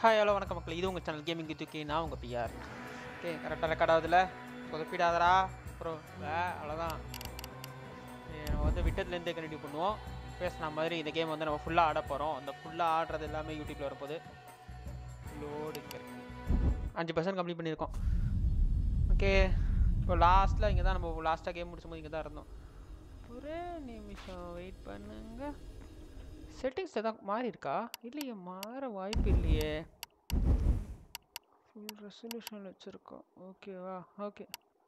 Hi hello வணக்கம் மக்கள் இது உங்கள் சேனல் கேமிங் தூக்கி நான் உங்கள் பிஆர் ஓகே கரெக்டாக ரெக்கார்ட் ஆகுதுல சொதப்பிடாதரா அப்புறம் வே அவ்வளோதான் நம்ம வந்து விட்டத்துலேருந்தே கண்டினியூ பண்ணுவோம் பேசின மாதிரி இந்த கேம் வந்து நம்ம ஃபுல்லாக ஆட போகிறோம் அந்த ஃபுல்லாக ஆடுறது எல்லாமே யூடியூப்பில் வரப்போகுது லோடு அஞ்சு பர்சன்ட் கம்ப்ளீட் பண்ணியிருக்கோம் ஓகே இப்போ லாஸ்ட்டில் இங்கே தான் நம்ம லாஸ்ட்டாக கேம் முடிச்சும்போது இங்கே தான் இருந்தோம் ஒரே நிமிஷம் வெயிட் பண்ணுங்க செட்டிங்ஸ் எதாவது மாறி இருக்கா இல்லையே மாற வாய்ப்பு இல்லையே ஃபுல் ரெசல்யூஷன் வச்சுருக்கோம் ஓகேவா ஓகே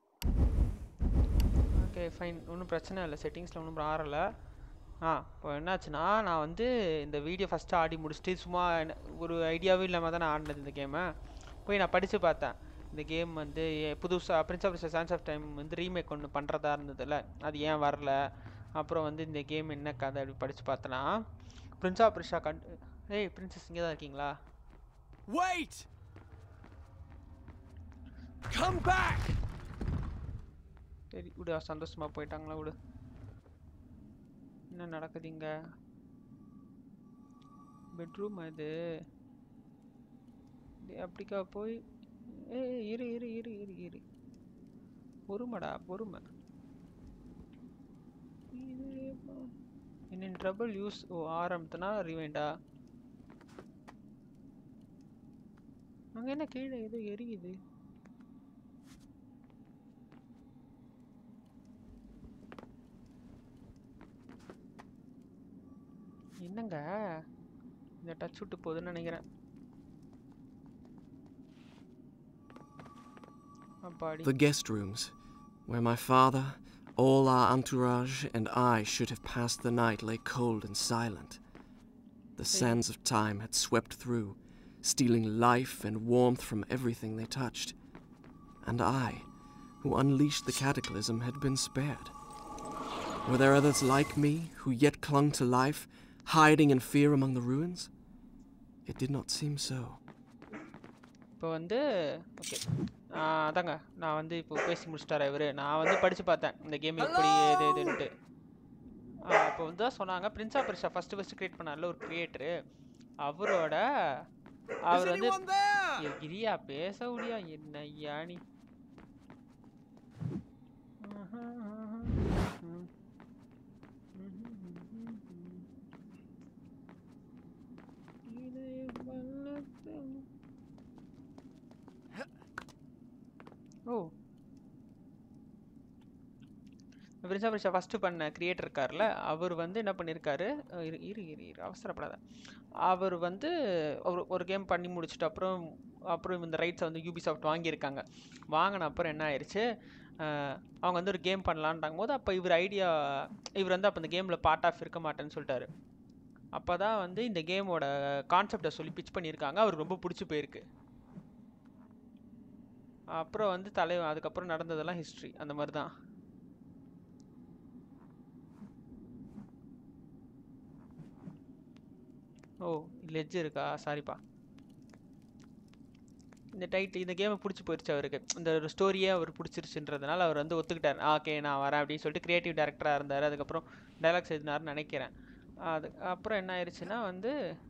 ஓகே ஃபைன் ஒன்றும் பிரச்சனை இல்லை செட்டிங்ஸில் ஒன்றும் மாறலை ஆ இப்போ என்னாச்சுன்னா நான் வந்து இந்த வீடியோ ஃபஸ்ட்டு ஆடி முடிச்சுட்டு சும்மா என்ன- ஒரு ஐடியாவும் இல்லாமல் தான் நான் ஆடினது இந்த கேமை போய் நான் படித்து பார்த்தேன் இந்த கேம் வந்து புதுசாக prince of sands of time வந்து ரீமேக் ஒன்று பண்ணுறதா இருந்ததில்ல அது ஏன் வரல அப்புறம் வந்து இந்த கேம் என்ன கதை அப்படி படித்து பார்த்தேன்னா பிரின்ஸ் ஆஃப் பிரிஷா கண் ஏய் பிரின்சஸ் இங்கே தான் இருக்கீங்களா Wait! Come back! சரி விடு சந்தோஷமா போயிட்டாங்களா விடு என்ன நடக்குது இங்க பெட்ரூம் அது டேய், அப்படிக்கா போய் ஏய் இரு இரு இரு இரு இரு பொறுமைடா பொறுமை என்ன ட்ரபிள் யூஸ் ஓ ஆரம்பித்தனா ரிவைண்டா அங்க என்ன கீழே ஏதோ எரியுது என்னங்க இந்த டச் விட்டு போகுதுன்னு நினைக்கிறேன் அப்பாடி The guest rooms, where my father, all our entourage, and I should have passed the night, lay cold and silent. The sands of time had swept through, stealing life and warmth from everything they touched. And I, who unleashed the cataclysm, had been spared. Were there others like me who yet clung to life, hiding in fear among the ruins? It did not seem so. இப்போ வந்து okay அதாங்க நான் வந்து இப்போ பேசி முடிச்சிட்டாரா இவரு நான் வந்து படிச்சு பார்த்தேன் இந்த கேம் எப்படி இது இதுன்ட்டு அப்போ வந்து தான் சொன்னாங்க prince of Persia first first create பண்ணார்ல ஒரு கிரியேட்டரு அவரோட அவர் வந்து ஏய், கிரியா பேச முடியா என்ன யானி ஓ பிரின்ஸ் ஆஃப் ஃபஸ்ட்டு பண்ண கிரியேட்டர் இருக்கார்ல அவர் வந்து என்ன பண்ணியிருக்காரு அஹ் இரு இரு இரு இரு அவசரப்படாத அவர் வந்து ஒரு ஒரு கேம் பண்ணி முடிச்சிட்டு அப்புறம் அப்புறம் இந்த ரைட்ஸை வந்து யூபிசாஃப்ட் வாங்கியிருக்காங்க வாங்கின அப்புறம் என்ன ஆயிடுச்சு அஹ் அவங்க வந்து ஒரு கேம் பண்ணலான்றாங்க போது அப்போ இவர் ஐடியா இவர் வந்து அப்போ இந்த கேமில் பார்ட் ஆஃப் இருக்க மாட்டேன்னு சொல்லிட்டாரு அப்போ தான் வந்து இந்த கேமோட கான்செப்டை சொல்லி பிச் பண்ணியிருக்காங்க அவருக்கு ரொம்ப பிடிச்சி போயிருக்கு அப்புறம் வந்து தலைவன் அதுக்கப்புறம் நடந்ததெல்லாம் ஹிஸ்ட்ரி அந்த மாதிரி தான் ஓ லெஜ் இருக்கா சாரிப்பா இந்த டைட்டில் இந்த கேமை பிடிச்சி போயிடுச்சு அவருக்கு இந்த ஒரு ஸ்டோரியே அவர் பிடிச்சிருச்சுன்றதுனால அவர் வந்து ஒத்துக்கிட்டார் ஓகே நான் வரேன் அப்படின்னு சொல்லிட்டு கிரியேட்டிவ் டேரக்டராக இருந்தார் அதுக்கப்புறம் டைலாக்ஸ் எழுதினார்னு நினைக்கிறேன் அது அப்புறம் என்ன ஆயிடுச்சுன்னா வந்து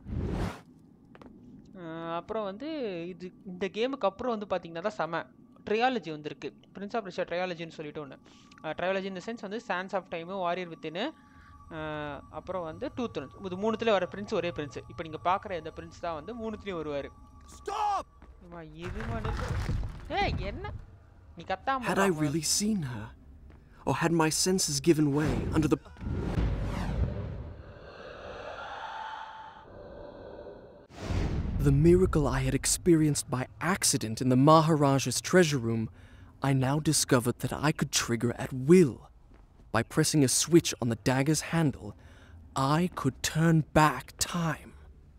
அஹ் அப்புறம் வந்து இது இந்த கேமுக்கு அப்புறம் வந்து பார்த்தீங்கன்னா தான் செம ட்ரையாலஜி வந்திருக்கு பிரின்ஸ் ஆஃப் ரிஷா ட்ரையாலஜின்னு சொல்லிட்டு ஒன்று ட்ரையாலஜி இந்த சென்ஸ் வந்து சான்ஸ் ஆஃப் டைமு வாரியர் வித்தின்னு அப்புறம் வந்து டூ த்ரோன்ஸ் இது மூணுத்துல வர பிரின்ஸ் ஒரே பிரின்ஸ் இப்போ நீங்கள் பார்க்குற இந்த பிரின்ஸ் தான் வந்து மூணுத்துலேயும் வருவார் Stop! இருமனு ஏய் என்ன நீ கத்தாம Had I really seen her? Or had my senses given way under the. The miracle I had experienced by accident in the Maharaja's treasure room, I now discovered that I could trigger at will. By pressing a switch on the dagger's handle, I could turn back time.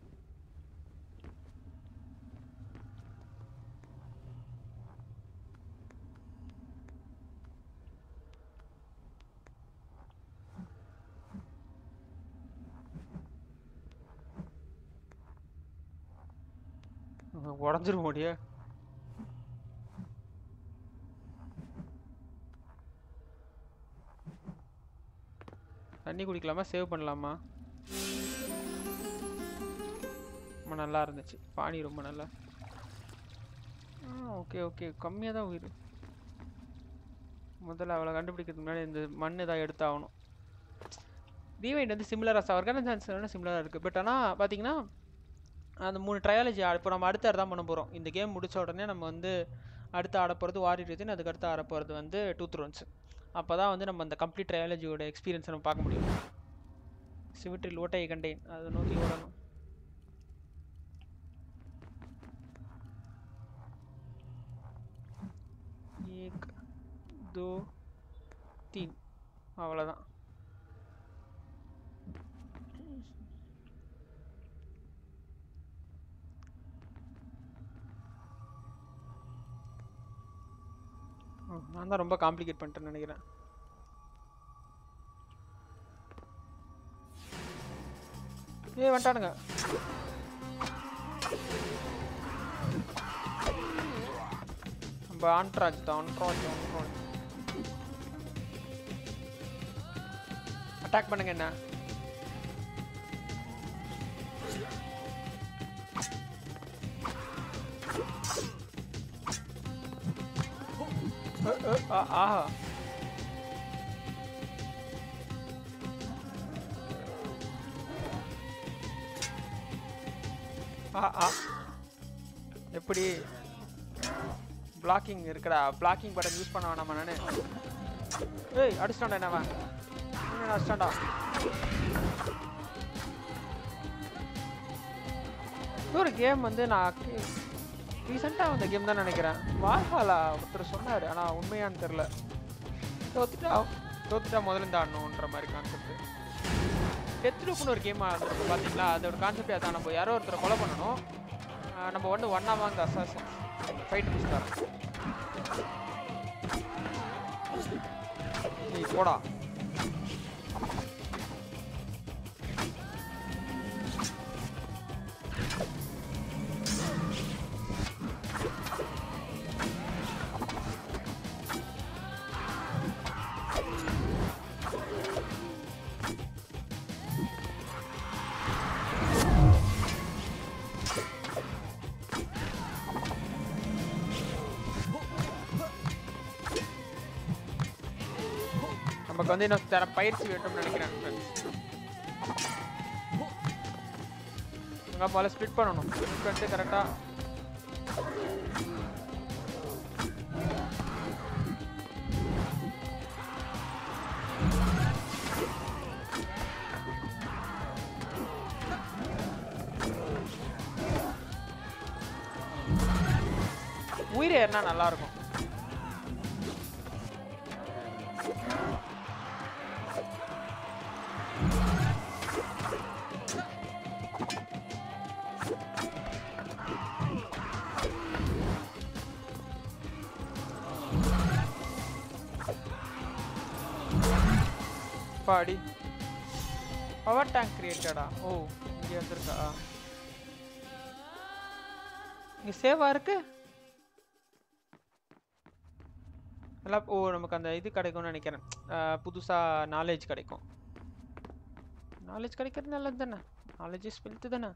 உடஞ்சிரும் முடிய தண்ணி குடிக்கலாமா save பண்ணலாமா நம்ம ரொம்ப நல்லா இருந்துச்சு பாணி ரொம்ப நல்லா ஆ ஓகே ஓகே கம்மியாக தான் உயிர் முதல்ல அவளை கண்டுபிடிக்கிறதுக்கு முன்னாடி இந்த மண் தான் எடுத்தாகணும் ரீவைண்ட் வந்து சிமிலராக ஆர்கானிசான்ஸ் சிமிலராக இருக்குது பட் ஆனால் பார்த்தீங்கன்னா அந்த மூணு ட்ரையாலஜி இப்போ நம்ம அடுத்த தான் பண்ண போகிறோம் இந்த கேம் முடிச்ச உடனே நம்ம வந்து அடுத்து ஆட போகிறது வாரி ரீசன் அதுக்கு அடுத்து ஆட போகிறது வந்து டூ த்ரோன்ஸ் அப்போ தான் வந்து நம்ம அந்த கம்ப்ளீட் ட்ரையாலஜியோட எக்ஸ்பீரியன்ஸை நம்ம பார்க்க முடியும் சிவிட்ரில் ஓட்டையை கண்டேன் அதை நோக்கி ஓடணும் ஏக் தோ தீன் அவ்வளோதான் நான் தான் ரொம்ப காம்ப்ளிகேட் பண்ணிட்டேன்னு நினைக்கிறேன் ஏய் வந்துட்டானுங்க நம்ம ஆண்ட்ராஜ் தான் ஆண்ட்ராஜ் ஆண்ட்ராஜ் அட்டாக் பண்ணுங்க என்ன அ, அ, ஆ, ஆஹா ஆ ஆ எப்படி பிளாக்கிங் இருக்குடா பிளாக்கிங் பட்டன் யூஸ் பண்ண வேணாமா நானு ஏய் அடிச்சிட்டான்டா என்னவன் என்ன அடிச்சிட்டான்டா இது ஒரு கேம் வந்து நான் ரீசெண்டாக வந்த கேம் தான் நினைக்கிறேன் வால்ஹாலா ஒருத்தர் சொன்னார் ஆனால் உண்மையான்னு தெரில தோத்துட்டா தோத்துட்டா முதல்ல இருந்து ஆடணுன்ற மாதிரி கான்செப்ட் டெத் லூப்னு ஒரு கேம் ஆடுறது பார்த்தீங்களா அதோட கான்செப்ட் அதான் நம்ம யாரோ ஒருத்தரை கொலை பண்ணணும் ஆஹ் நம்ம வந்து ஒன்னா வாங்க அசாசன் ஃபைட் முடிச்சுட்டாரன் நீ போடா நமக்கு வந்து இன்னும் தர பயிற்சி வேண்டும்னு நினைக்கிறேன் friends. அங்கே போல ஸ்ப்ளிட் பண்ணணும் ஸ்ப்ளிட் பண்ணிட்டு கரெக்டாக உயிர் ஏறினா நல்லா இருக்கும் பாடி பவர் டேங்க் கிரியேட்டடா ஓ இங்கே வந்திருக்கா இங்கே சேவா இருக்கு எல்லாம் ஓ நமக்கு அந்த இது கிடைக்கும்னு நினைக்கிறேன் அஹ், புதுசா நாலேஜ் கிடைக்கும் நாலேஜ் கிடைக்கிறது நல்லது தானே நாலேஜ் இஸ் வெல்த் தானே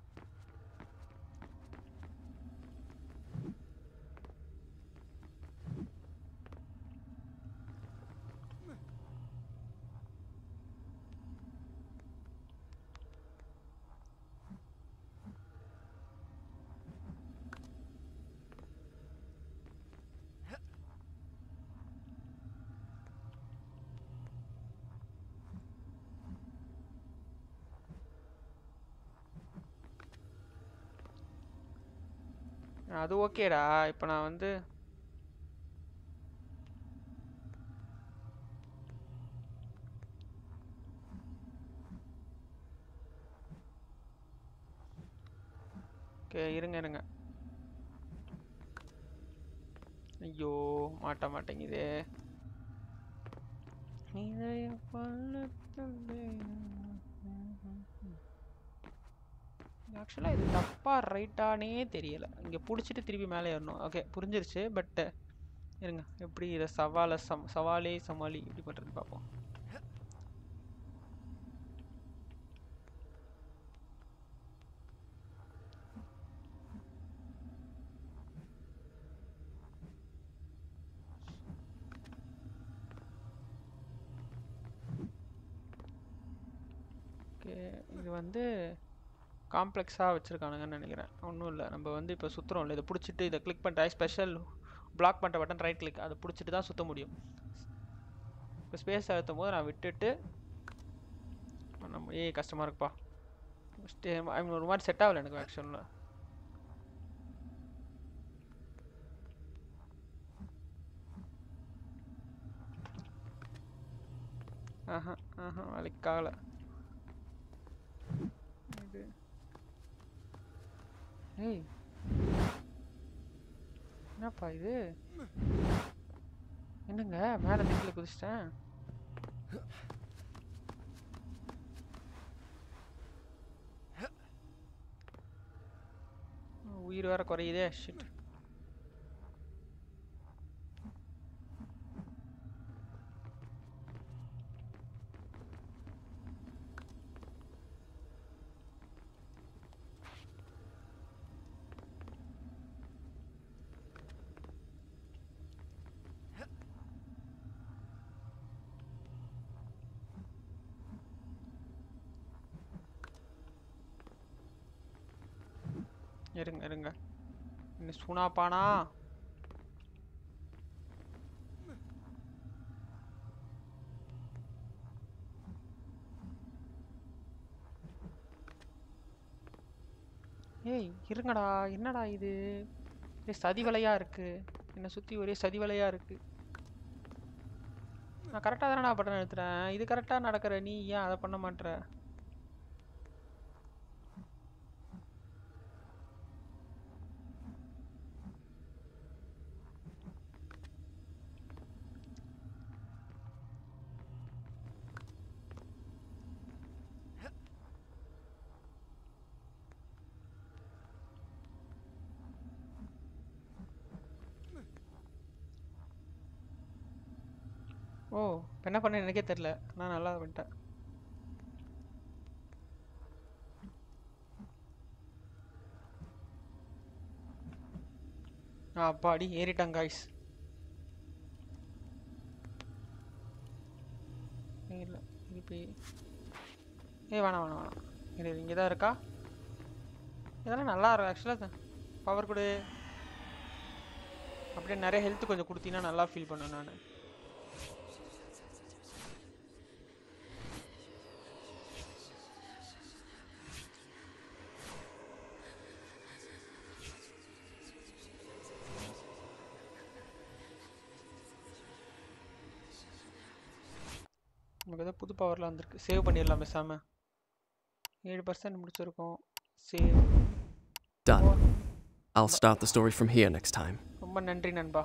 அது ஓகேடா இப்போ நான் வந்து ஓகே இருங்க இருங்க ஐயோ மாட்ட மாட்டேங்குதே இதய ஆக்சுவலாக இது தப்பா ரைட்டானே தெரியல இங்கே பிடிச்சிட்டு திருப்பி மேலே ஏறணும் ஓகே புரிஞ்சிருச்சு பட் இருங்க எப்படி இதை சவாலை சம் சவாலே சமாளி எப்படி பண்ணுறது பார்ப்போம் வந்து காம்ப்ளெக்ஸாக வச்சுருக்கானுங்கன்னு நினைக்கிறேன் ஒன்றும் இல்லை நம்ம வந்து இப்போ சுற்றுறோம்ல இதை பிடிச்சிட்டு இதை கிளிக் பண்ணிட்டு ஸ்பெஷல் பிளாக் பண்ணுற பட்டன் ரைட் கிளிக் அதை பிடிச்சிட்டு தான் சுற்ற முடியும் இப்போ ஸ்பேஸ் அழுத்தும் போது நான் விட்டுட்டு நம்ம ஏய் கஷ்டமாக இருக்குப்பா ஸ்டே ஐ மீன் ஒரு மாதிரி செட் ஆகல எனக்கு ஆக்சுவலில் ஆஹா ஆஹா வேலைக்கு ஆகலை இது ஏய் என்னப்பா இது என்னங்க மேலே திக்கில் குதிச்சிட்டேன் உயிர் வேற குறையுதே ஷிட் இருங்க இருங்க என்ன சுனாப்பானா ஏய் இருங்கடா என்னடா இது ஒரே சதி வலையா இருக்கு என்னை சுற்றி ஒரே சதி வலையா இருக்கு நான் கரெக்டாக தானே பட்டன் எடுத்துறேன் இது கரெக்டாக நடக்கிற நீ ஏன் அதை பண்ண மாட்ற ஓ இப்ப என்ன பண்ண எனக்கே தெரில நான் நல்லா பண்ணிட்டேன் ஆ அப்பாடி ஏறிட்டாங்க காய்ஸ் இல்லை திருப்பி ஏய் வேணாம் வேணாம் வேணாம் இது இங்கே தான் இருக்கா இதெல்லாம் நல்லா இருக்கும் ஆக்சுவலாக பவர் கொடு அப்படியே நிறைய ஹெல்த் கொஞ்சம் கொடுத்தீங்கன்னா நல்லா ஃபீல் பண்ணுவேன் நான் நமக்கு ஏதோ புது பவர்லாம் வந்திருக்கு சேவ் பண்ணிடலாம் பேசாம ஏழு பர்சன்ட் முடிச்சிருக்கோம் save Done. I'll start the story from here next time. ரொம்ப நன்றி நண்பா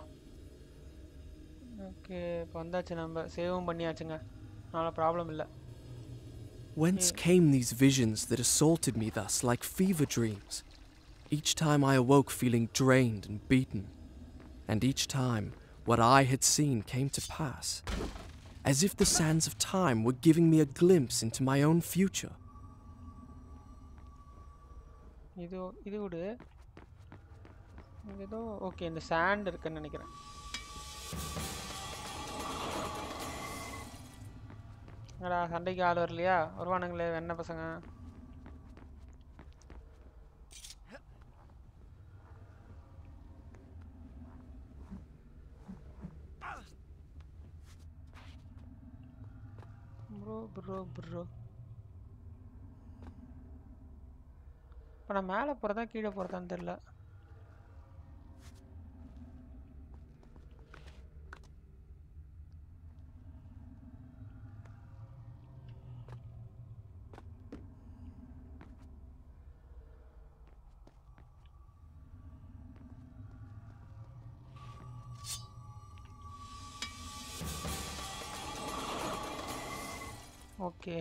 ஓகே இப்போ வந்தாச்சு நம்ம சேவும் பண்ணியாச்சுங்க அதனால ப்ராப்ளம் இல்லை Whence came these visions that assaulted me thus like fever dreams? Each time I awoke feeling drained and beaten, and each time what I had seen came to pass, as if the sands of time were giving me a glimpse into my own future. இது இது விடு இது ஏதோ okay இந்த sand இருக்குன்னு நினைக்கிறேன் என்னடா சண்டைக்கு ஆள் வரலையா வருவானுங்களே என்ன பசங்க ப்ரோ ப்ரோ ப்ரோ இப்போ நான் மேலே போகிறதா கீழே போகிறதான்னு தெரில ஓகே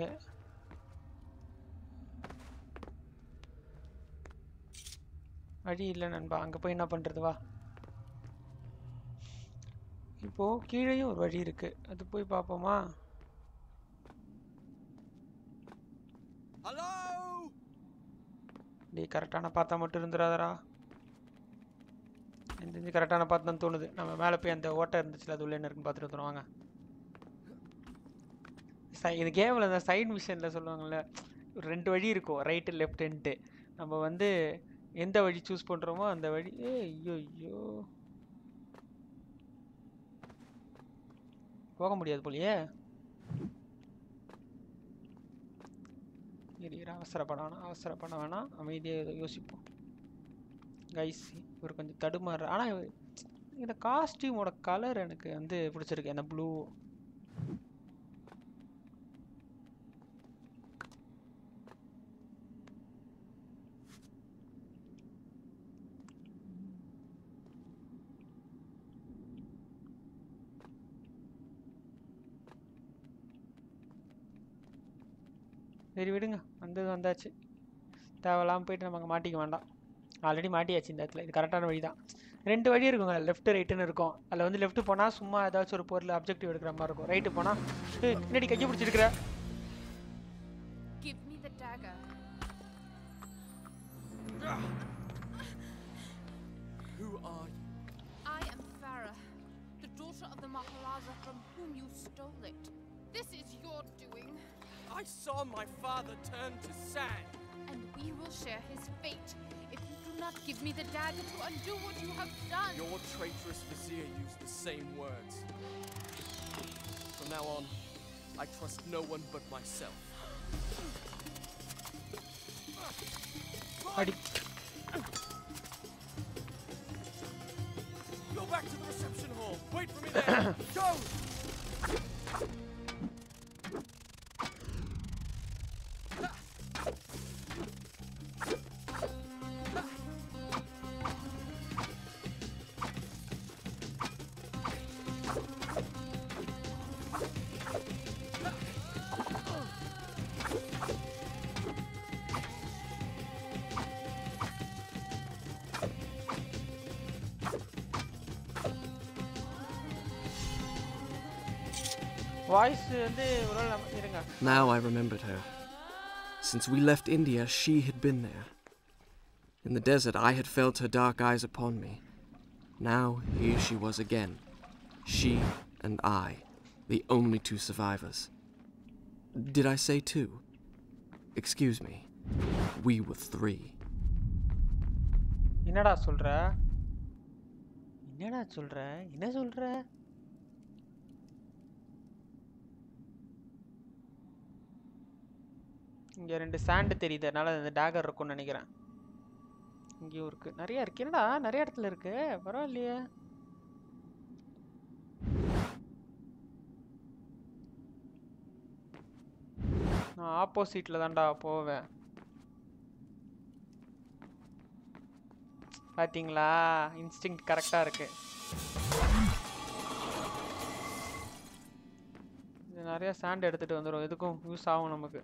வழி இல்லை நண்பா அங்கே போய் என்ன பண்ணுறது வா இப்போது கீழேயும் ஒரு வழி இருக்குது அது போய் பார்ப்போமா Hello? டேய் கரெக்டான பார்த்தா மட்டும் இருந்துடாதடா எனக்கு தெரிஞ்சு கரெக்டான பார்த்து தான் தோணுது நம்ம மேலே போய் அந்த ஓட்டை இருந்துச்சுல அது உள்ள என்ன இருக்குன்னு பார்த்துட்டு வந்துடும் வாங்க சை- இது கேமில் இந்த சைட் மிஷனில் சொல்லுவாங்கல்ல ஒரு ரெண்டு வழி இருக்கும் ரைட்டு லெஃப்ட்டுன்ட்டு நம்ம வந்து எந்த வழி சூஸ் பண்ணுறோமோ அந்த வழி ஏ ஐயோ ஐயோ போக முடியாது போலியே இரு இரு, அவசரப்பட வேணாம் அவசரப்பட வேணாம் அமைதியாக யோசிப்போம் கைஸ் இவர் கொஞ்சம் தடுமாறு ஆனால் இந்த காஸ்டியூமோட கலர் எனக்கு வந்து பிடிச்சிருக்கு அந்த ப்ளூ சரி விடுங்க வந்தது வந்தாச்சு தேவையில்லாமல் போயிட்டு நம்ம அங்கே மாட்டிக்க வேண்டாம் ஆல்ரெடி மாட்டியாச்சு இந்த இடத்துல இது கரெக்டான வழி தான் ரெண்டு வழி இருக்குங்க லெஃப்ட் ரைட்டுன்னு இருக்கும் அதில் வந்து லெஃப்ட் போனால் சும்மா ஏதாச்சும் ஒரு பொருள் அப்ஜெக்டிவ் எடுக்கிற மாதிரி இருக்கும் ரைட்டு போனால் முன்னாடி கையை பிடிச்சிருக்கிற Give me the dagger. Who are you? I am Farah, the daughter of the Maharaja from whom you stole it. This is your doing, I saw my father turn to sand. and we will share his fate if you do not give me the dagger to undo what you have done. Your traitorous vizier used the same words. From now on, I trust no one but myself. அடி Go back to the reception hall. Wait for me there. Go! Voice வந்து ஒரு வேளை நம்ம இருங்க Now I remembered her. Since we left India, she had been there. In the desert, I had felt her dark eyes upon me. Now, here she was again. She and I, the only two survivors. Did I say two? Excuse me. We were three. என்னடா சொல்ற என்னடா சொல்ற என்ன சொல்ற இங்க ரெண்டு sand தெரியுது அதனால அந்த டேகர் இருக்கும்னு நினைக்கிறேன் இங்கேயும் இருக்கு நிறைய இருக்கு என்னடா நிறைய இடத்துல இருக்கு பரவாயில்லையே நான் ஆப்போசிட்ல தான்டா போவேன் பாத்தீங்களா இன்ஸ்டிங் கரெக்டா இருக்கு இது நிறைய சாண்ட் எடுத்துட்டு வந்துடும் எதுக்கும் யூஸ் ஆகும் நமக்கு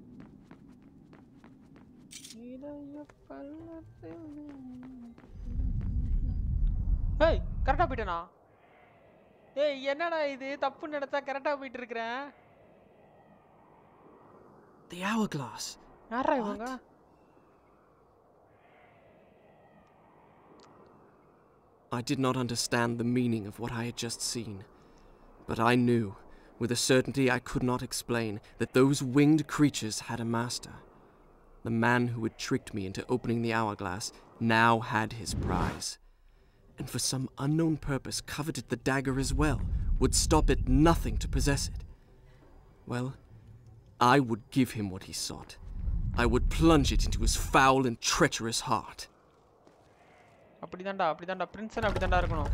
ஏய் கரெக்டா போயிட்டேனா ஏய் என்னடா இது தப்பு நடத்தா கரெக்டா போயிட்டு இருக்கிறேன் The hourglass! யாரா இவங்க I did not understand the meaning of what I had just seen, but I knew, with a certainty I could not explain, that those winged creatures had a master. The man who had tricked me into opening the hourglass now had his prize, and for some unknown purpose coveted the dagger as well, would stop at nothing to possess it. Well, I would give him what he sought. I would plunge it into his foul and treacherous heart. அப்படிதான்டா அப்படிதான்டா பிரின்சன் அப்படிதான்டா இருக்கணும்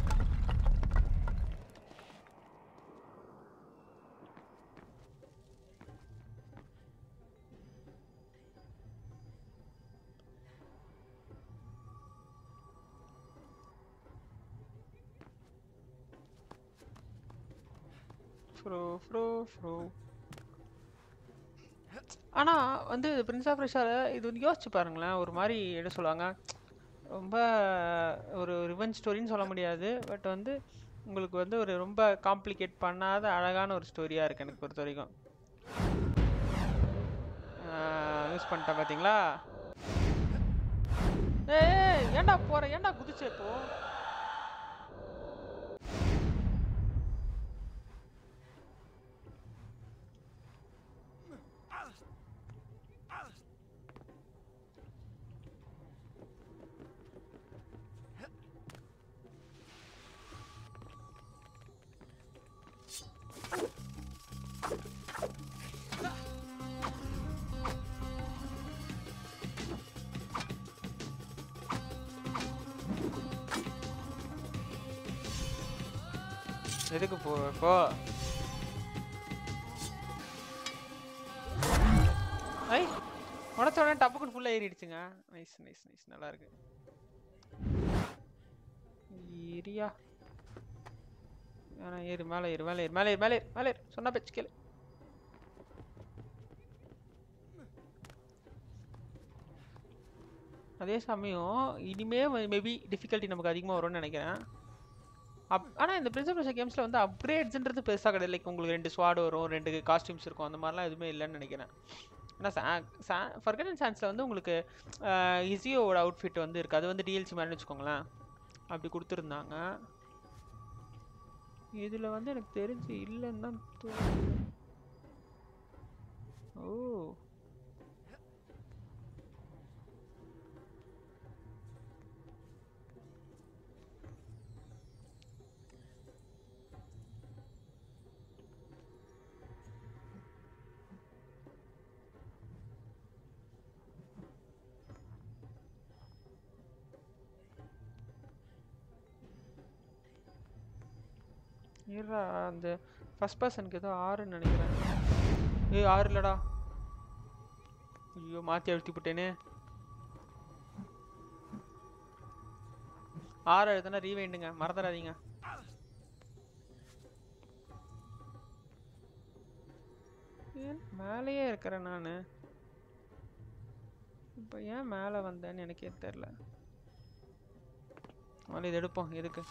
ஃப்ரோ ஃப்ரோ ஃப்ரோ ஆனா வந்து Prince of ரஷ்யால இது வந்து யோசிச்சு பாருங்களேன் ஒரு மாதிரி என்ன சொல்லுவாங்க ரொம்ப ஒரு ரிவெஞ்ச் ஸ்டோரின்னு சொல்ல முடியாது பட் வந்து உங்களுக்கு வந்து ஒரு ரொம்ப காம்ப்ளிகேட் பண்ணாத அழகான ஒரு ஸ்டோரியாக இருக்குது எனக்கு பொறுத்த வரைக்கும் யூஸ் பண்ணிட்டேன் பார்த்தீங்களா ஏய் ஏய், ஏன்டா போற ஏன்டா குதிச்ச இப்போ எதுக்கு போ இப்போ ஐ உடச்ச உடனே டப்புக்குன்னு ஃபுல்லாக ஏறிடுச்சுங்க நைஸ் நைஸ் நைஸ் நல்லா இருக்கு ஏரியா வேணா ஏறு மேலே ஏறு மேலே ஏறு மேலே ஏறு மேலே ஏறு மேலே ஏறு சொன்னா பேச்சு கேளு அதே சமயம் இனிமே மேபி டிஃபிகல்ட்டி நமக்கு அதிகமாக வரும்னு நினைக்கிறேன் அப் ஆனால் இந்த பிரின்ஸ் ஆஃப் கேம்ஸில் வந்து அப்கிரேட்ஸ்ன்றது பெருசாக கிடையாது லைக் உங்களுக்கு ரெண்டு ஸ்வாட் வரும் ரெண்டு காஸ்டியூம்ஸ் இருக்கும் அந்த மாதிரிலாம் எதுவுமே இல்லைன்னு நினைக்கிறேன் ஆனால் சா ஃபர்கட் அண்ட் சான்ஸில் வந்து உங்களுக்கு இசியோட அவுட்ஃபிட் வந்து இருக்குது அது வந்து டிஎல்சி மாதிரி வச்சுக்கோங்களேன் அப்படி கொடுத்துருந்தாங்க இதில் வந்து எனக்கு தெரிஞ்சு இல்லைன்னு தான் தோணுது ஓ இருடா அந்த ஃபர்ஸ்ட் பர்சனுக்கு ஏதோ ஆறுன்னு நினைக்கிறேன் ஏய் ஆறு இல்லடா ஐயோ மாற்றி அழுத்தி போட்டேனே ஆறு எழுதுனா ரீவைண்டுங்க மறந்துடாதீங்க ஏன் மேலேயே இருக்கிறேன் நான் இப்போ ஏன் மேலே வந்தேன்னு எனக்கே தெரில முதல்ல இது எடுப்போம் எதுக்கு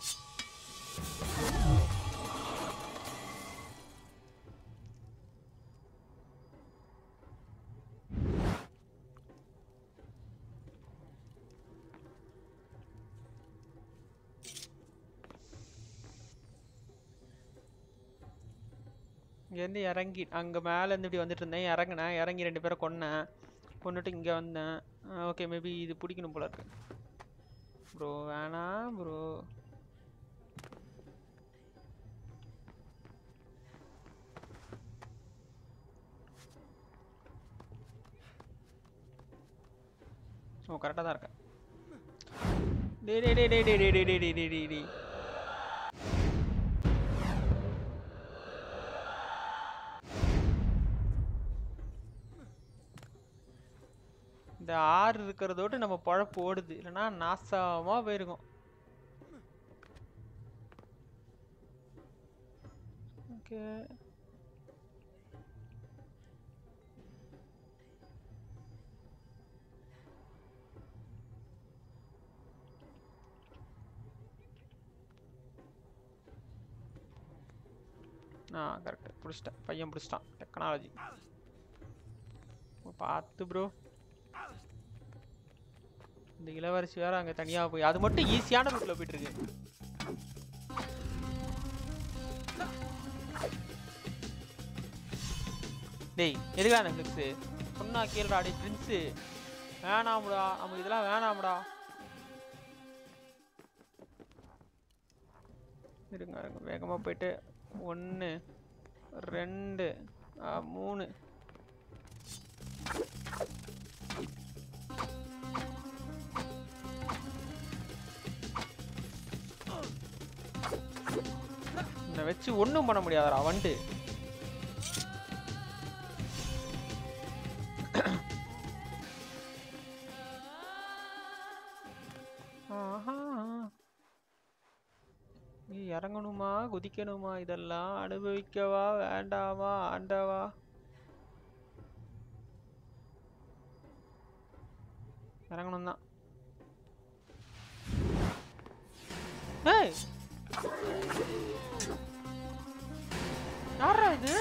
இங்கேருந்து இறங்கி அங்கே மேலேருந்து இப்படி வந்துட்டு இருந்தேன் இறங்கினேன் இறங்கி ரெண்டு பேரை கொன்னேன் கொன்னுட்டு இங்கே வந்தேன் ஓகே மேபி இது பிடிக்கணும் போல இருக்கு ப்ரோ வேணாம் ப்ரோ ஓ கரெக்டாக தான் இருக்கேன் டே டே டே டே டே டே டே டே டே டே டே டே இந்த ஆறு இருக்கிறதோட நம்ம பழப்பு ஓடுது இல்லைன்னா நாசமா போயிருக்கும் ஓகே ஆ கரெக்ட் பிடிச்சிட்டேன் பையன் பிடிச்சிட்டான் டெக்னாலஜி பார்த்து ப்ரோ இந்த இளவரசி வேற அங்க தனியா போய் அது மட்டும் ஈஸியான ரூட்ல போயிட்டு இருக்கு டேய் எதுக்கா நெட்ஃப்ளிக்ஸ் சொன்னா கேளுடா டேய் பிரின்ஸ் வேணாம்டா நமக்கு இதெல்லாம் வேணாம்டா இருங்க இருங்க வேகமா போயிட்டு ஒன்று ரெண்டு ஆ, மூணு உன்னை வச்சு ஒன்றும் பண்ண முடியாதடா வண்டு ஆஹா. நீ இறங்கணுமா குதிக்கணுமா இதெல்லாம் அனுபவிக்கவா வேண்டாமா ஆண்டவா இறங்கணும் தான் ஏய் யாரா இது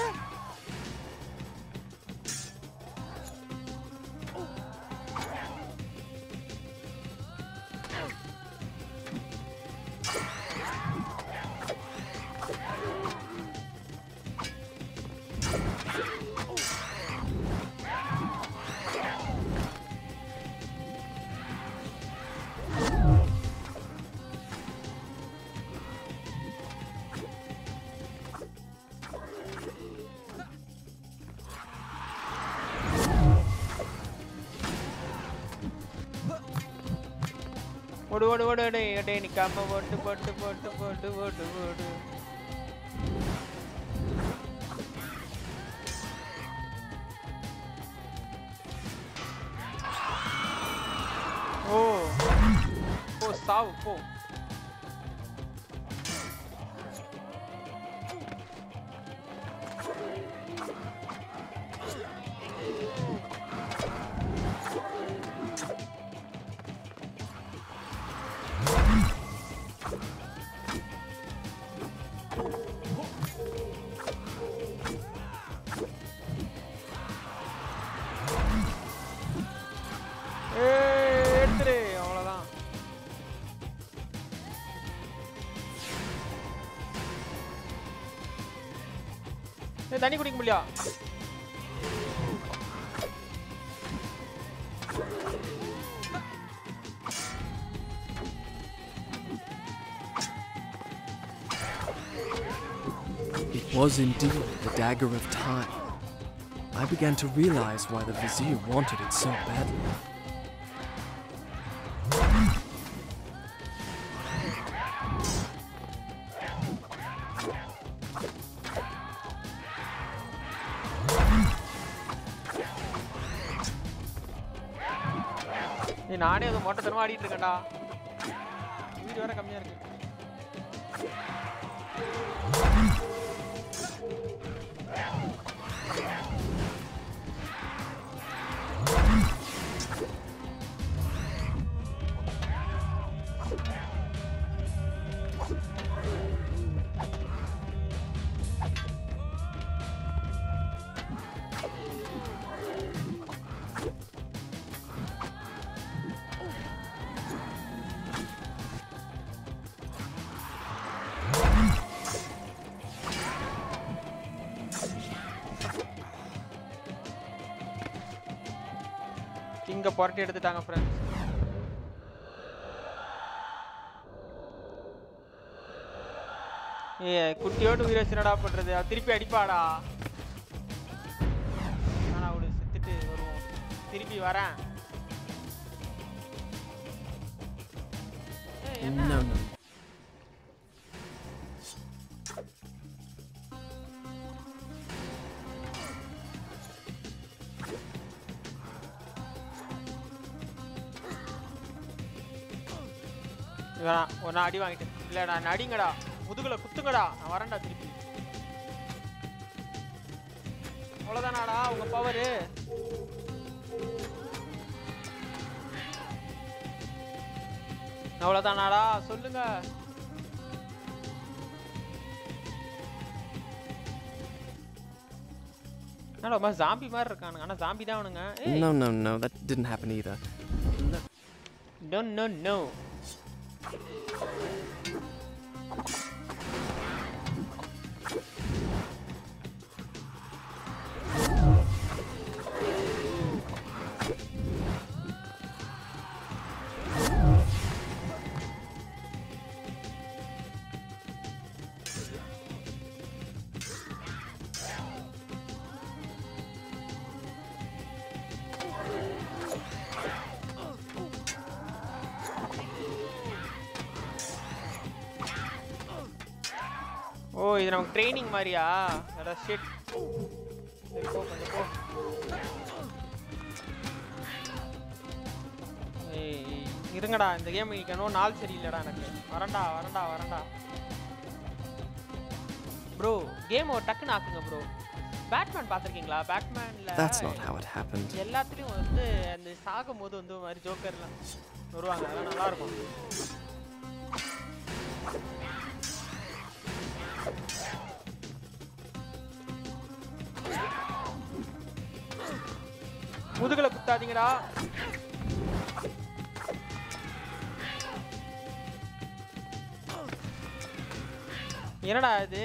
ஓடு ஓடு ஓடு டேய் டேய் நிக்காம போட்டு போட்டு போட்டு போட்டு போட்டு போடு சாவு போ ஏய், எடுத்துரு அவ்வளோதான் ஏய், தண்ணி குடிக்க முடியா It was indeed the dagger of time. I began to realize why the vizier wanted it so badly. ஏய் நானே அது மொட்டைத்தனமா ஆடிட்டு இருக்கேன்டா வீடு வேற கம்மியா இருக்கு கிங்க புரட்டி எடுத்துட்டாங்க ஃப்ரெண்ட்ஸ் ஏ குட்டியோடு உயிரை வச்சுனடா பண்றது அவ திருப்பி அடிப்பாடா ஆனா அவளு செத்துட்டு வருவோம் திருப்பி வரேன் ஏய், என்ன No, no. வேணாம் ஒரு நான் அடி வாங்கிட்டேன் இல்ல நான் அடிங்கடா முதுகுல குத்துங்கடா நான் வரேன்டா திருப்பி அவ்வளோதானாடா உங்க பவரு அவ்வளோதானாடா சொல்லுங்க என்னடா ரொம்ப ஜாம்பி மாதிரி இருக்கானுங்க ஆனா ஜாம்பி தான் அவனுங்க ஏய் No, no, no, that didn't happen either. No, no, no. ஓ இது நமக்கு ட்ரைனிங் மாதிரியா அட ஷிட் சரி போ கொஞ்சம் போ ஏய் இருங்கடா இந்த கேம் இன்னும் நாள் சரியில்லைடா எனக்கு வரேன்டா வரேன்டா வரேன்டா ப்ரோ கேம் ஒரு டக்குன்னு ஆக்குங்க ப்ரோ பேட்மேன் பார்த்துருக்கீங்களா பேட்மேனில் That's not how it happened. எல்லாத்துலேயும் வந்து அந்த சாகும் போது வந்து ஒரு மாதிரி ஜோக்கர்லாம் வருவாங்க அதெல்லாம் நல்லா இருக்கும் முதுகுல குத்தாதீங்கடா என்னடா இது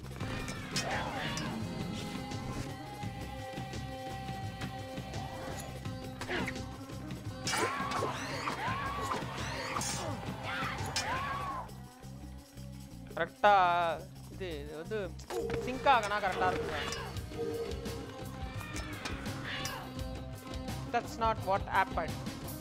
கரெக்டா இது இது வந்து சிங்க் ஆகனா கரெக்டா இருக்குங்க தட்ஸ் நாட் வாட் ஆப்பன்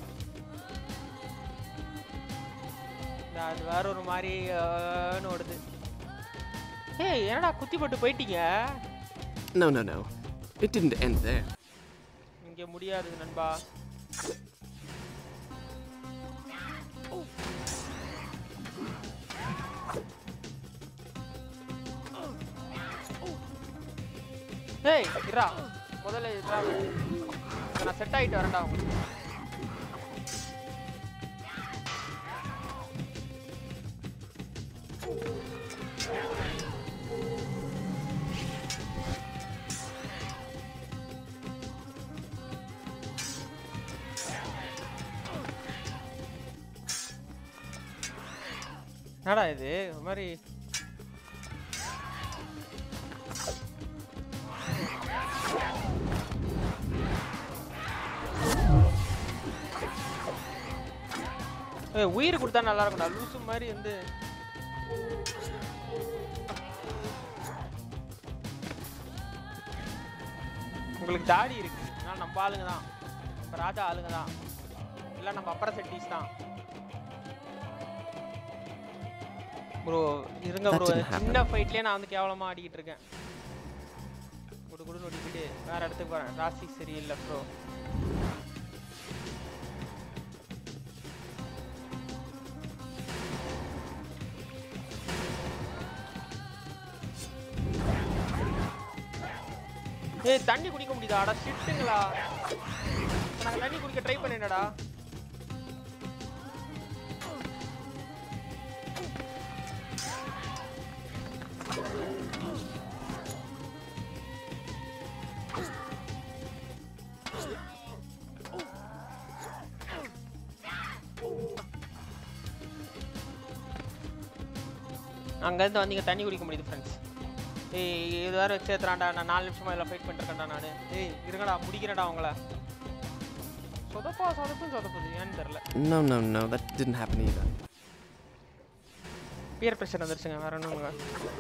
அது வேற ஒரு மாதிரி ஆன்னு ஓடுது ஏய் என்னடா குத்தி போட்டு போயிட்டீங்க No, no, no. It didn't end there. இங்க முடியாது நண்பா ஏய் இரா முதல்ல இரா நான் செட் ஆயிட்டு வரேன்டா உங்களுக்கு என்னடா இது ஒரு மாதிரி ஏய், உயிர் கொடுத்தா நல்லா இருக்கும்டா லூசு மாதிரி வந்து உங்களுக்கு தாடி இருக்கு அதனால நம்ம ஆளுங்க தான் நம்ம ராஜா ஆளுங்க தான் இல்லை நம்ம அப்புறம் செட்டிஸ் தான் ப்ரோ இருங்க That ப்ரோ didn't happen. சின்ன ஃபைட்லயே நான் வந்து கேவலமா ஆடிக்கிட்டு இருக்கேன் குடு குடு நொடிக்கிட்டு வேற இடத்துக்கு போறேன் ராசி சரியில்லை ப்ரோ ஏய் தண்ணி குடிக்க முடியுதா அட ஷிட்டுங்களா நாங்க தண்ணி குடிக்க ட்ரை பண்ணிடடா அங்கேருந்து வந்து இங்கே தண்ணி குடிக்க முடியுது ஃப்ரெண்ட்ஸ் ஏய் இது வேறு சேர்த்துறான்டா நான் நாலு நிமிஷமா இதில் ஃபைட் பண்ணிருக்கேன்டா நான் ஏய் இருங்கடா முடிக்கிறேன்டா அவங்கள சொதப்பா சொதப்பும் சொதப்புது ஏன்னு தெரில No, no, no, that didn't happen either. Peer pressure வந்துருச்சுங்க வேற ஒன்றும் இல்லை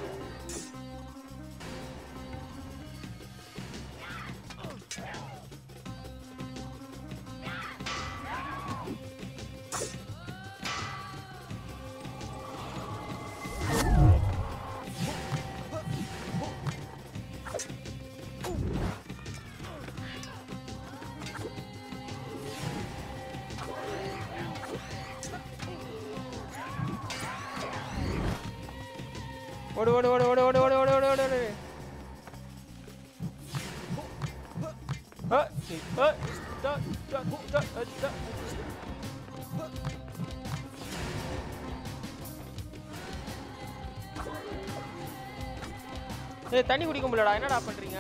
ஓடு ஓடு ஓடு ஓடு ஓடு ஓடு ஓடு ஓடு ஓடு ஓடு அ, சி, அ, த, த, த, அ, த. ஏய் தண்ணி குடிக்க முடியலடா என்னடா பண்றீங்க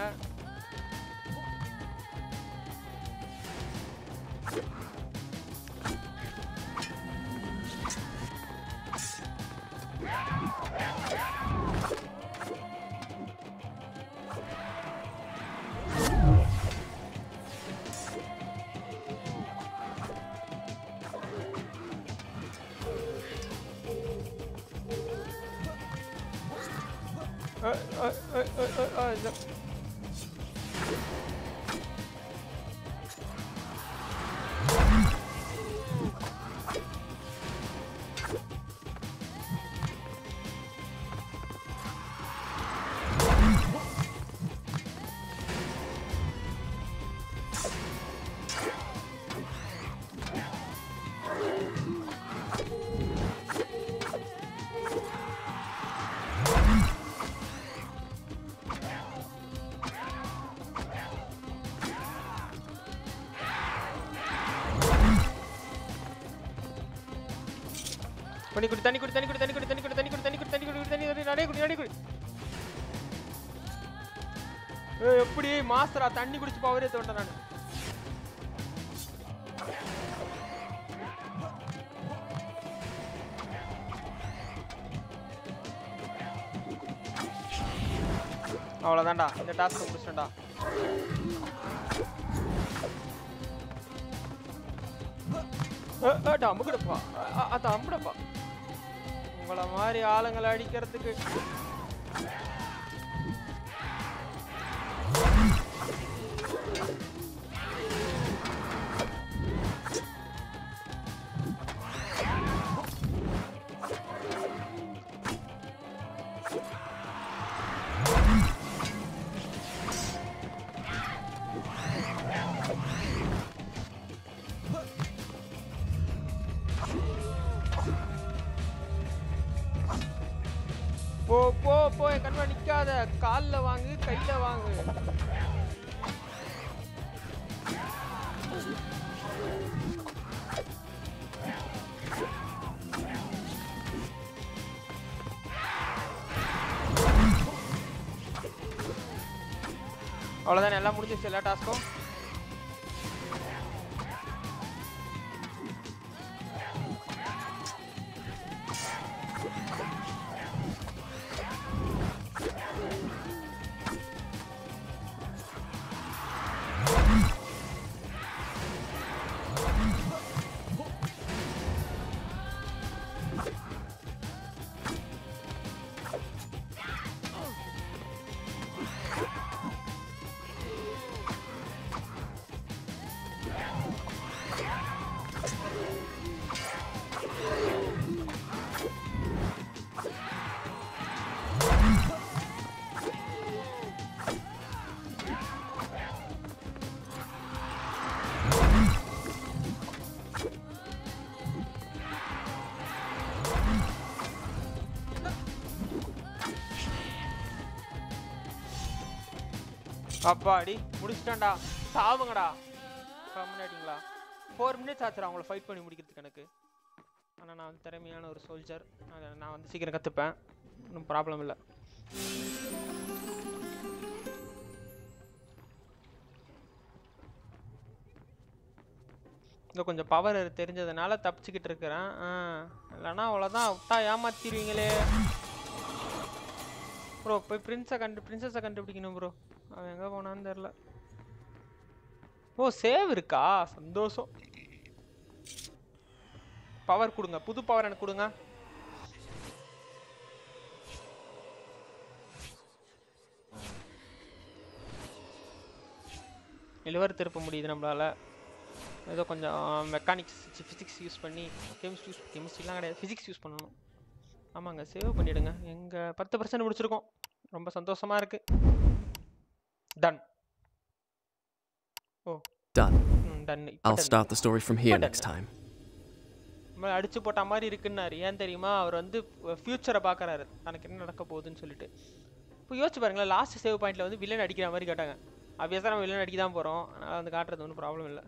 அ, அ, அ, அ, அ, அ, இந்த. பண்ணி குடி தண்ணி குடி தண்ணி குடி தண்ணி குடி தண்ணி குடி தண்ணி குடி தண்ணி குடி தண்ணி குடி தண்ணி குடி நிறைய குடி நிறைய குடி ஏய் எப்படி மாஸ்டரா தண்ணி குடிச்சு பவரே தோண்ட நான் அவ்வளோதான்டா இந்த டாஸ்க் முடிச்சிட்டேன்டா அமுக்குடப்பா அது அம்புடப்பா உங்களை மாதிரி ஆளுங்களை அடிக்கிறதுக்கு போ போ போ என் கண்மா நிக்காத கால்ல வாங்கு கையில வாங்கு அவ்வளோதான் எல்லாம் முடிஞ்சிச்சு எல்லா டாஸ்க்கும் அப்பாடி முடிச்சிட்டேன்டா சாவுங்கடா கம்முனாட்டிங்களா ஃபோர் மினிட்ஸ் ஆச்சுடா அவங்கள ஃபைட் பண்ணி முடிக்கிறதுக்கு எனக்கு ஆனால் நான் வந்து திறமையான ஒரு சோல்ஜர் நான் வந்து சீக்கிரம் கற்றுப்பேன் ஒன்றும் ப்ராப்ளம் இல்லை இங்கே கொஞ்சம் பவர் தெரிஞ்சதுனால தப்பிச்சுக்கிட்டு இருக்கிறேன் ஆ இல்லைன்னா அவ்வளோதான் விட்டா ஏமாத்திடுவீங்களே ப்ரோ போய் பிரின்ஸை கண்டு பிரின்சஸை கண்டுபிடிக்கணும் ப்ரோ அவன் எங்கே போனான்னு தெரில ஓ சேவ் இருக்கா சந்தோஷம் பவர் கொடுங்க புது பவர் எனக்கு கொடுங்க லிவர் திருப்ப முடியுது நம்மளால ஏதோ கொஞ்சம் மெக்கானிக்ஸ் ஃபிசிக்ஸ் யூஸ் பண்ணி கெமிஸ்ட்ரி யூஸ் கெமிஸ்ட்ரிலாம் கிடையாது ஃபிசிக்ஸ் யூஸ் பண்ணணும் ஆமாங்க சேவ் பண்ணிவிடுங்க எங்கள் பத்து பர்சன்ட் முடிச்சிருக்கோம் ரொம்ப சந்தோஷமாக இருக்கு done oh Done. Hmm done I'll start the story from here Put it next down. time. நம்மள அடிச்சு போட்ட மாதிரி இருக்குன்னாரு ஏன் தெரியுமா அவர் வந்து ஃபியூச்சரை பார்க்கறாரு தனக்கு என்ன நடக்க போகுதுன்னு சொல்லிட்டு இப்போ யோசிச்சு பாருங்களேன் லாஸ்ட் சேவ் பாயிண்ட்ல வந்து வில்லன் அடிக்கிற மாதிரி காட்டாங்க அபியஸாக நம்ம வில்லன் அடிக்க தான் போகிறோம் அதனால் வந்து காட்டுறது ஒன்றும் ப்ராப்ளம் இல்லை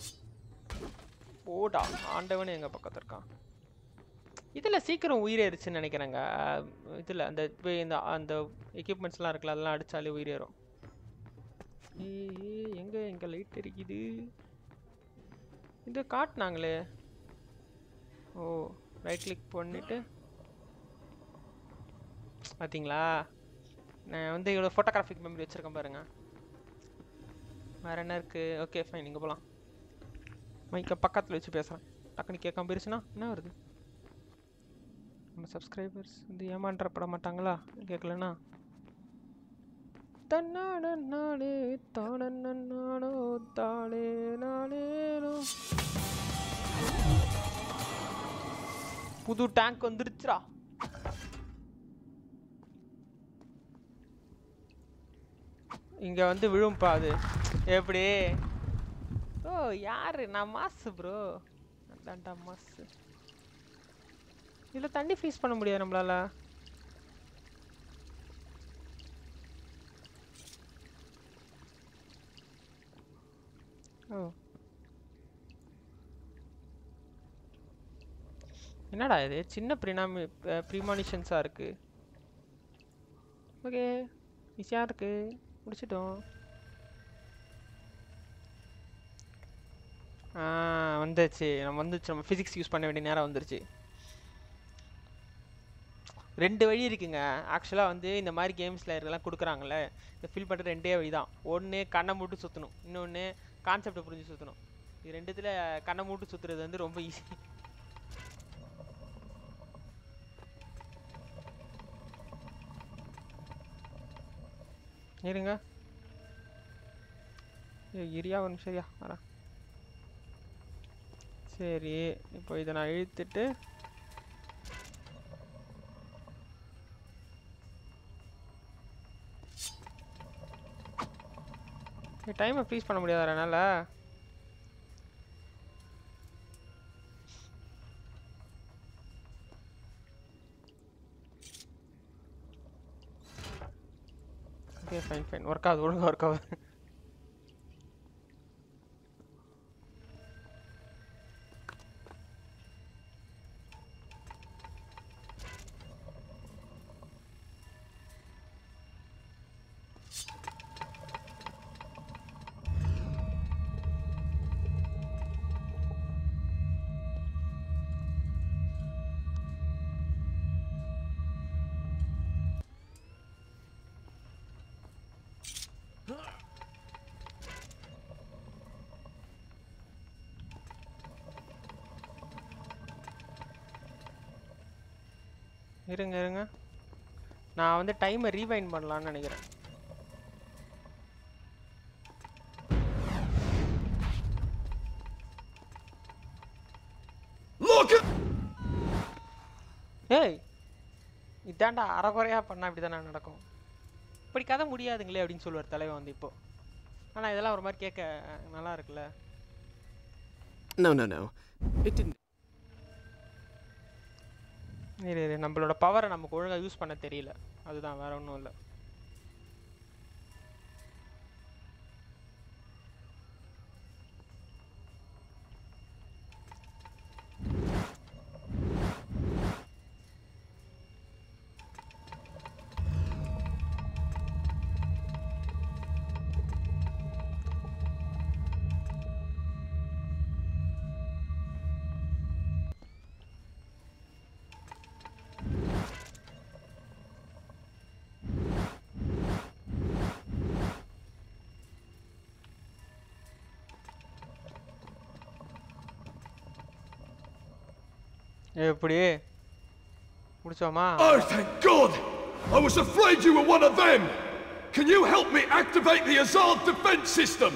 ஓடா ஆண்டவனே எங்கள் பக்கத்தில் இருக்கான் இதில் சீக்கிரம் உயிரேறுச்சுன்னு நினைக்கிறேங்க இதில் அந்த இப்ப இந்த அந்த எக்யூப்மெண்ட்ஸ்லாம் இருக்குல்ல அதெல்லாம் அடித்தாலே உயிரேறும் ஏய் எங்கே எங்கே லைட் எரிக்குது இது காட்டினாங்களே ஓ ரைட் கிளிக் பண்ணிட்டு பார்த்தீங்களா நான் வந்து இவ்வளோ ஃபோட்டோகிராஃபிக் மெமரி வச்சுருக்கேன் பாருங்க வேறு என்ன இருக்குது ஓகே ஃபைன் இங்கே போகலாம் மைக்கை பக்கத்தில் வச்சு பேசுகிறேன் டக்குனு கேட்காம போயிருச்சுன்னா என்ன வருது நம்ம சப்ஸ்கிரைபர்ஸ் வந்து ஏமாற்றப்பட மாட்டாங்களா கேட்கலன்னா தன்னாட நாளே தானே நானோ தாளே நாளேனோ புது டேங்க் வந்துருச்சுடா இங்க வந்து விழும்பா அது எப்படி ஓ யாரு நான் மாசு ப்ரோ அதான்டா மாசு இதுல தண்ணி ஃப்ரீஸ் பண்ண முடியாது நம்மளால ஓ என்னடா இது சின்ன ப்ரினாமி ப்ரீமானிஷன்ஸாக இருக்கு ஓகே ஈஸியாக இருக்கு முடிச்சிட்டோம் ஆ வந்துச்சு நம்ம வந்துச்சு நம்ம ஃபிசிக்ஸ் யூஸ் பண்ண வேண்டிய நேரம் வந்துருச்சு ரெண்டு வழி இருக்குங்க ஆக்சுவலாக வந்து இந்த மாதிரி கேம்ஸில் இதெல்லாம் கொடுக்குறாங்கல்ல இந்த ஃபில் பண்ணுற ரெண்டே வழி தான் ஒன்று கண்ணை மூட்டு சுற்றணும் இன்னொன்று கான்செப்டை புரிஞ்சு சுற்றணும் இது ரெண்டுத்தில் கண்ணை மூட்டு சுற்றுறது வந்து ரொம்ப ஈஸி இருங்க ஏய், இரியா ஒரு நிமிஷம் இரியா வரேன் சரி இப்போ இதை நான் இழுத்துட்டு டைமை ஃப்ரீஸ் பண்ண முடியாதா என்னால் ஓகே ஃபைன் ஃபைன் ஒர்க் ஆகுது ஒழுங்கா ஒர்க் ஆகுது இருங்க இருங்க நான் வந்து டைமை ரீவைண்ட் பண்ணலான்னு நினைக்கிறேன் Look at. ஏய் இதாண்டா அறகுறையாக பண்ணால் இப்படி தானே நடக்கும் இப்படி கதை முடியாதுங்களே அப்படின்னு சொல்லுவார் தலைவன் வந்து இப்போ ஆனால் இதெல்லாம் ஒரு மாதிரி கேட்க நல்லா இருக்குல்ல No, no, no. It didn't. இரு இரு நம்மளோட பவரை நமக்கு ஒழுங்காக யூஸ் பண்ண தெரியல அதுதான் வேற ஒன்றும் இல்லை எப்படி முடிச்சோமா Oh, thank God! I was afraid you were one of them! Can you help me activate the Azad defense system?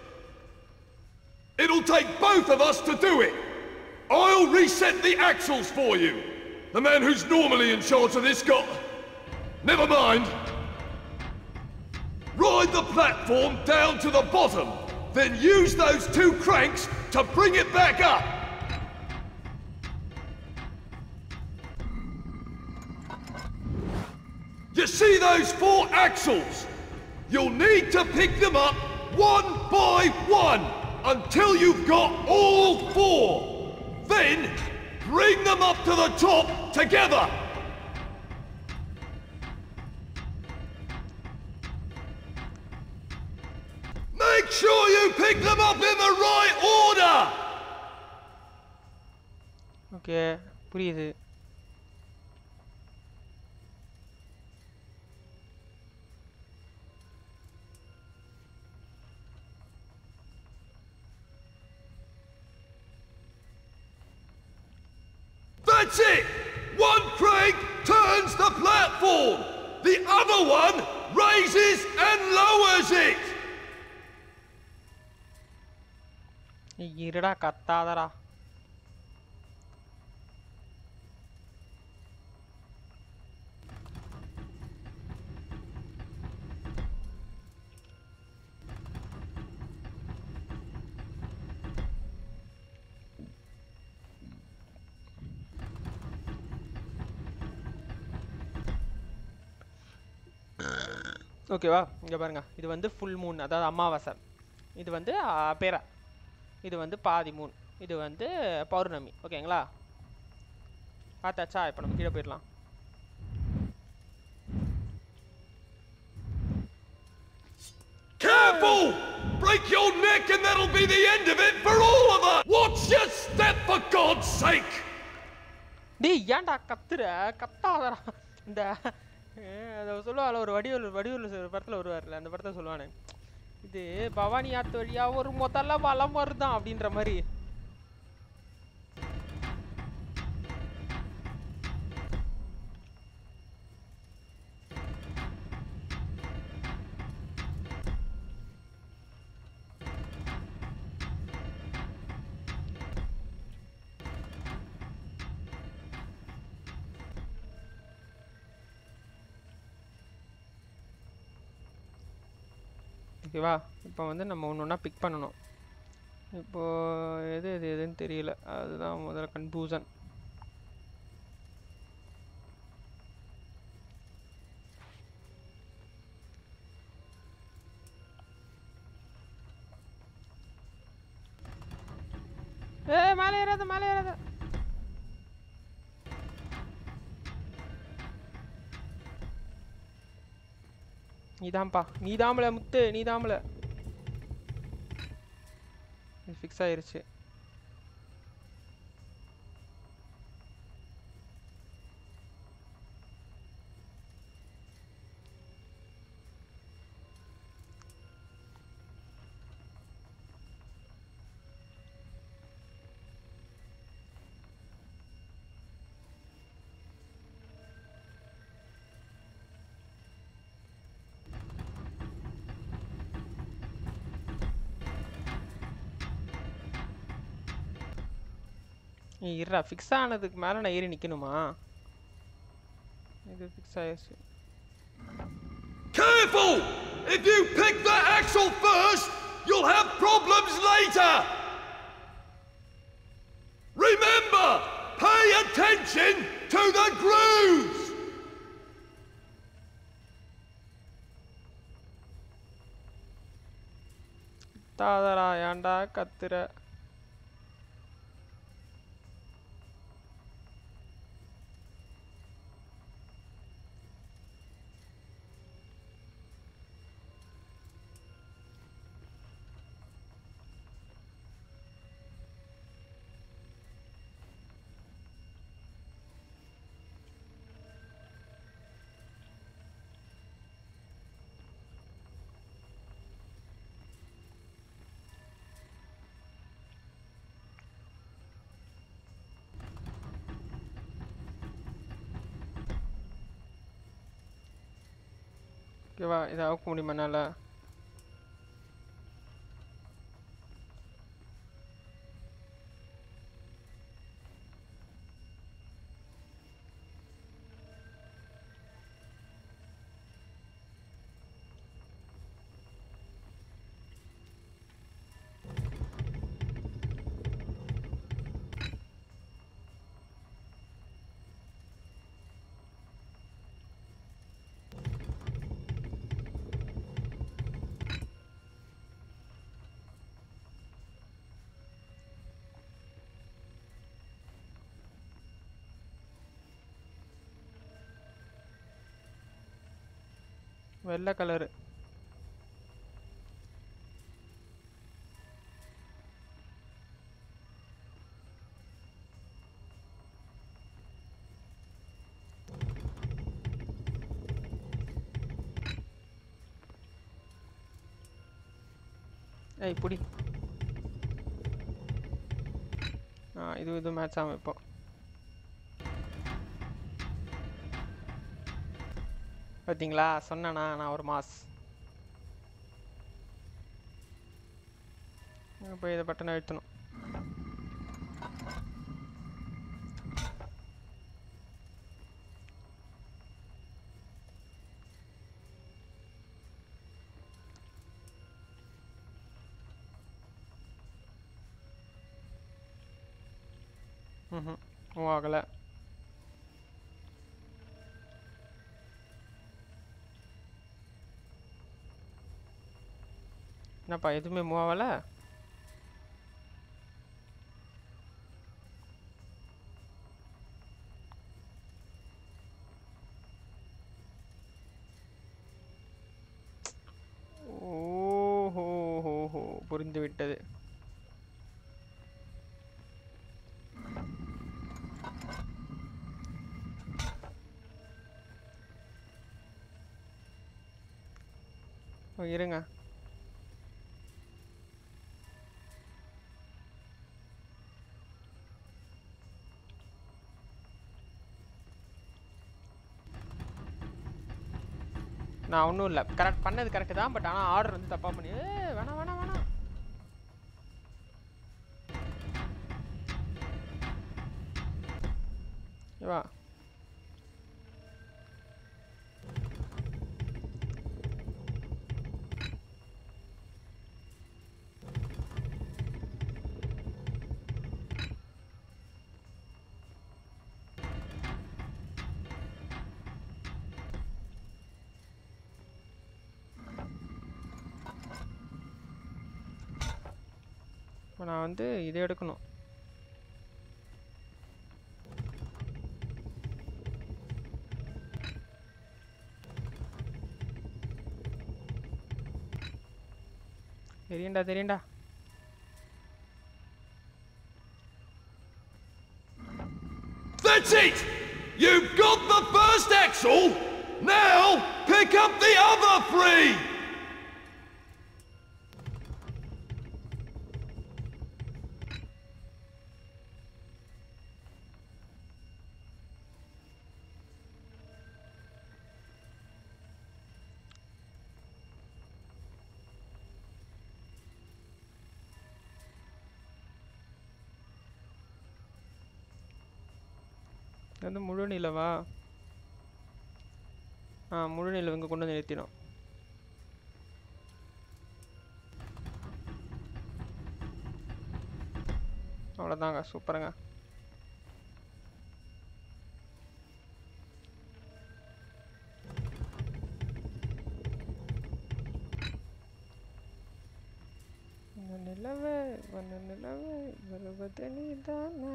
It'll take both of us to do it! I'll reset the axles for you! The man who's normally in charge of this got... Never mind! Ride the platform down to the bottom, then use those two cranks to bring it back up! You see those four axles? You'll need to pick them up one by one until you've got all four. Then bring them up to the top together. Make sure you pick them up in the right order. Okay புரியுது That's it! One crank turns the platform. The other one raises and lowers it. ஏய், இருடா கத்தாதடா ஓகேவா இங்கே பாருங்க இது வந்து full Moon அதாவது அமாவாசை இது வந்து ஆ, பேரா இது வந்து பாதி மூன் இது வந்து பௌர்ணமி ஓகேங்களா பார்த்தாச்சா இப்போ நம்ம கீழே போயிடலாம் Careful! Break your neck and that'll be the end of it for all of us! Watch your step for God's sake! டேய் ஏன்டா கத்துற கத்தாதடா இந்த அஹ், அதை சொல்லுவாள் ஒரு வடிவல் வடிவல் ஒரு படத்தில் வருவார்ல அந்த படத்தை சொல்லுவானே இது பவானி ஆத்து வழியா ஒரு முதல்ல வளம் வருதான் அப்படின்ற மாதிரி ஓகேவா இப்போ வந்து நம்ம ஒன்று ஒன்றா பிக் பண்ணணும் இப்போ எது எது எதுன்னு தெரியல அதுதான் முதல்ல கன்ஃபியூசன் ஏ மேலே ஏறாத மேலே ஏறாத நீதான்ப்பா நீதாமல முத்து நீதாமல ஃபிக்ஸ் ஆயிருச்சு நீ இருடா ஃபிக்ஸ் ஆனதுக்கு மேலே நான் ஏறி நிற்கணுமா இது ஃபிக்ஸ் ஆயிடுச்சு Careful! If you pick the axle first, you'll have problems later! Remember, pay attention to the grooves! தாதரா ஏன்டா கத்துற ஓகேவா இதை அவுக்க முடியுமா என்னால் வெள்ளை கலரு ஏய் புடி ஆ இது இது மேட்ச் ஆகும் இப்போ பார்த்தீங்களா சொன்னேனா நான் ஒரு மாஸ் இப்போ இதை பட்டன் அழுத்தணும் ம் மூவ் ஆகலை என்னப்பா எதுவுமே மூவ் ஆகலை ஓஹோ புரிந்து விட்டது ஓ, இருங்க நான் ஒன்றும் இல்லை கரெக்ட் பண்ணது கரெக்டு தான் பட் ஆனால் ஆர்டர் வந்து தப்பாக பண்ணி ஏய், வேணாம் வேணாம் வேணாம் வா இப்போ நான் வந்து இதை எடுக்கணும் தெரியும்டா தெரியும்டா That's it! You've got the first axle! Now, pick up the other three! இது வந்து முழு நிலவா ஆ முழு நிலவு இங்கே கொண்டு வந்து நிறுத்திடும் அவ்வளோதாங்க சூப்பருங்க இந்த நிலவு வந்த நிலவு வருவது நீதானா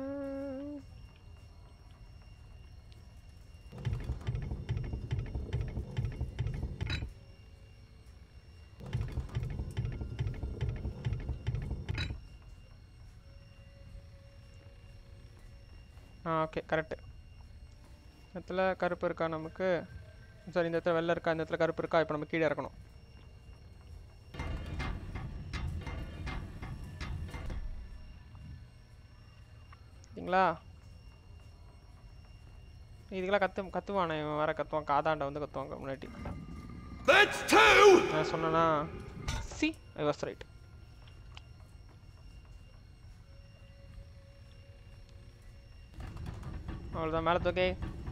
ஆ ஓகே கரெக்டு இந்த இடத்துல கருப்பு இருக்கா நமக்கு சரி இந்த இடத்துல வெள்ளை இருக்கா இந்த இடத்துல கருப்பு இருக்கா இப்போ நம்ம கீழே இறக்கணும் சரிங்களா இதுக்கெல்லாம் கத்து கத்துவானே இவன் வேற கத்துவான் காதாண்ட வந்து கத்துவாங்க முன்னாடி That's two! நான் சொன்னேன்னா சி ஐ வாஸ் ரைட் அவ்வளோதான் மேலே தூக்கே